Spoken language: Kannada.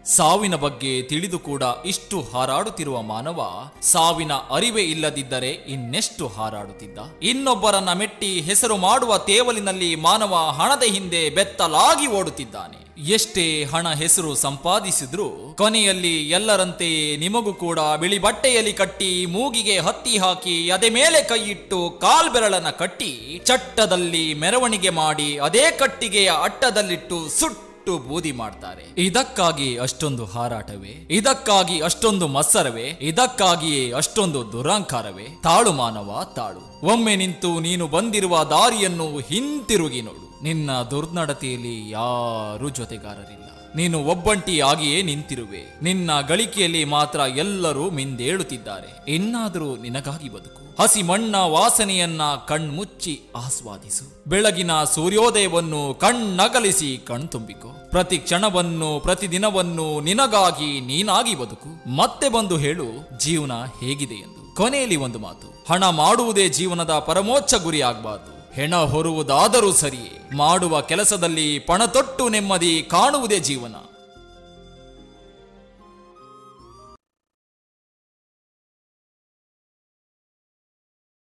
ಸಾವಿನ ಬಗ್ಗೆ ತಿಳಿದು ಕೂಡ ಇಷ್ಟು ಹಾರಾಡುತ್ತಿರುವ ಮಾನವ ಸಾವಿನ ಅರಿವೇ ಇಲ್ಲದಿದ್ದರೆ ಇನ್ನೆಷ್ಟು ಹಾರಾಡುತ್ತಿದ್ದ ಇನ್ನೊಬ್ಬರನ್ನ ಮೆಟ್ಟಿ ಹೆಸರು ಮಾಡುವ ತೇವಲಿನಲ್ಲಿ ಮಾನವ ಹಣದ ಹಿಂದೆ ಬೆತ್ತಲಾಗಿ ಓಡುತ್ತಿದ್ದಾನೆ ಎಷ್ಟೇ ಹಣ ಹೆಸರು ಸಂಪಾದಿಸಿದ್ರೂ ಕೊನೆಯಲ್ಲಿ ಎಲ್ಲರಂತೆಯೇ ನಿಮಗೂ ಕೂಡ ಬಿಳಿ ಬಟ್ಟೆಯಲ್ಲಿ ಕಟ್ಟಿ ಮೂಗಿಗೆ ಹತ್ತಿ ಹಾಕಿ ಅದೇ ಮೇಲೆ ಕೈಯಿಟ್ಟು ಕಾಲ್ಬೆರಳನ್ನ ಕಟ್ಟಿ ಚಟ್ಟದಲ್ಲಿ ಮೆರವಣಿಗೆ ಮಾಡಿ ಅದೇ ಕಟ್ಟಿಗೆಯ ಅಟ್ಟದಲ್ಲಿಟ್ಟು ಸುಟ್ಟು ಬೂದಿ ಮಾಡ್ತಾರೆ ಇದಕ್ಕಾಗಿ ಅಷ್ಟೊಂದು ಹಾರಾಟವೇ ಇದಕ್ಕಾಗಿ ಅಷ್ಟೊಂದು ಮತ್ಸರವೇ ಇದಕ್ಕಾಗಿಯೇ ಅಷ್ಟೊಂದು ದುರಾಂಕಾರವೇ ತಾಳು ಮಾನವ ತಾಳು ಒಮ್ಮೆ ನಿಂತು ನೀನು ಬಂದಿರುವ ದಾರಿಯನ್ನು ಹಿಂತಿರುಗಿ ನೋಡು ನಿನ್ನ ದುರ್ನಡತೆಯಲ್ಲಿ ಯಾರೂ ಜೊತೆಗಾರರಿಲ್ಲ ನೀನು ಒಬ್ಬಂಟಿಯಾಗಿಯೇ ನಿಂತಿರುವೆ ನಿನ್ನ ಗಳಿಕೆಯಲ್ಲಿ ಮಾತ್ರ ಎಲ್ಲರೂ ಮಿಂದೇಳುತ್ತಿದ್ದಾರೆ ಇನ್ನಾದರೂ ನಿನಗಾಗಿ ಬದುಕು ಹಸಿ ಮಣ್ಣ ವಾಸನೆಯನ್ನ ಕಣ್ಮುಚ್ಚಿ ಆಸ್ವಾದಿಸು ಬೆಳಗಿನ ಸೂರ್ಯೋದಯವನ್ನು ಕಣ್ಣಗಲಿಸಿ ಕಣ್ತುಂಬಿಕೋ ಪ್ರತಿ ಕ್ಷಣವನ್ನು ಪ್ರತಿದಿನವನ್ನು ನಿನಗಾಗಿ ನೀನಾಗಿ ಬದುಕು ಮತ್ತೆ ಬಂದು ಹೇಳು ಜೀವನ ಹೇಗಿದೆ ಎಂದು ಕೊನೆಯಲ್ಲಿ ಒಂದು ಮಾತು ಹಣ ಮಾಡುವುದೇ ಜೀವನದ ಪರಮೋಚ್ಚ ಗುರಿ ಆಗ್ಬಾರ್ದು ಹೆಣ ಹೊರುವುದಾದರೂ ಸರಿಯೇ ಮಾಡುವ ಕೆಲಸದಲ್ಲಿ ಪಣತೊಟ್ಟು ನೆಮ್ಮದಿ ಕಾಣುವುದೇ ಜೀವನ